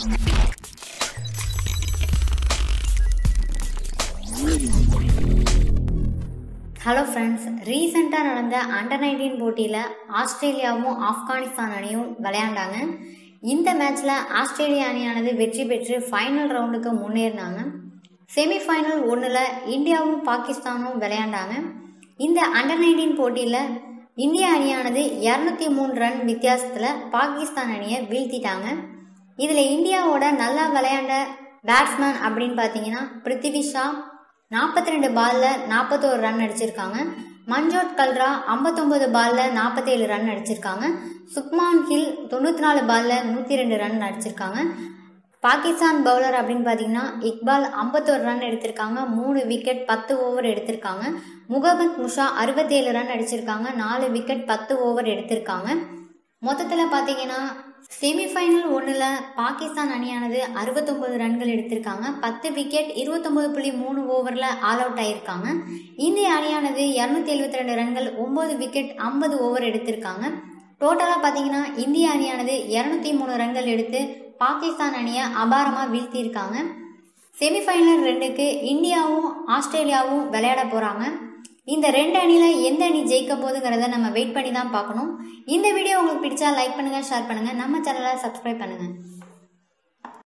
hello friends ரீசெண்டாக நடந்த under nineteen போட்டியில் ஆஸ்திரேலியாவும் ஆப்கானிஸ்தான் அணியும் விளையாண்டாங்க இந்த மேட்ச்சில் ஆஸ்திரேலியா அணியானது வெற்றி பெற்று ஃபைனல் ரவுண்டுக்கு முன்னேறினாங்க செமிஃபைனல் ஒன்றில் இந்தியாவும் பாகிஸ்தானும் விளையாண்டாங்க இந்த அண்டர் நைன்டீன் போட்டியில் இந்திய அணியானது இரநூத்தி மூணு ரன் வித்தியாசத்தில் பாகிஸ்தான் அணியை வீழ்த்திட்டாங்க இதில் இந்தியாவோட நல்லா விளையாண்ட பேட்ஸ்மேன் அப்படின்னு பார்த்தீங்கன்னா பிருத்திவி ஷா நாற்பத்தி ரெண்டு பாலில் நாற்பத்தோரு ரன் அடிச்சிருக்காங்க மஞ்சோட் கல்ரா ஐம்பத்தொம்பது பாலில் நாற்பத்தேழு ரன் அடிச்சிருக்காங்க சுக்மான் ஹில் தொண்ணூற்றி நாலு பாலில் நூற்றி ரெண்டு ரன் அடிச்சிருக்காங்க பாகிஸ்தான் பவுலர் அப்படின்னு பார்த்தீங்கன்னா இக்பால் ஐம்பத்தோரு ரன் எடுத்திருக்காங்க மூணு விக்கெட் பத்து ஓவர் எடுத்திருக்காங்க முகமது முஷா அறுபத்தேழு ரன் அடிச்சிருக்காங்க நாலு விக்கெட் பத்து ஓவர் எடுத்திருக்காங்க மொத்தத்தில் பார்த்தீங்கன்னா செமிஃபைனல் ஒன்றில் பாகிஸ்தான் அணியானது அறுபத்தொம்பது ரன்கள் எடுத்திருக்காங்க பத்து விக்கெட் இருபத்தொம்பது புள்ளி மூணு ஓவரில் ஆல் அவுட் ஆயிருக்காங்க இந்திய அணியானது இரநூத்தி எழுபத்தி ரெண்டு ரன்கள் ஒம்பது விக்கெட் ஐம்பது ஓவர் எடுத்திருக்காங்க டோட்டலாக பார்த்தீங்கன்னா இந்திய அணியானது இரநூத்தி மூணு ரன்கள் எடுத்து பாகிஸ்தான் அணியை அபாரமாக வீழ்த்தியிருக்காங்க செமிஃபைனல் ரெண்டுக்கு இந்தியாவும் ஆஸ்திரேலியாவும் விளையாட போகிறாங்க இந்த ரெண்டு அணியில் எந்த அணி ஜெயிக்க போகுதுங்கிறத நம்ம வெயிட் பண்ணி தான் பார்க்கணும் இந்த வீடியோ உங்களுக்கு பிடிச்சா லைக் பண்ணுங்கள் ஷேர் பண்ணுங்கள் நம்ம சேனலை சப்ஸ்கிரைப் பண்ணுங்கள்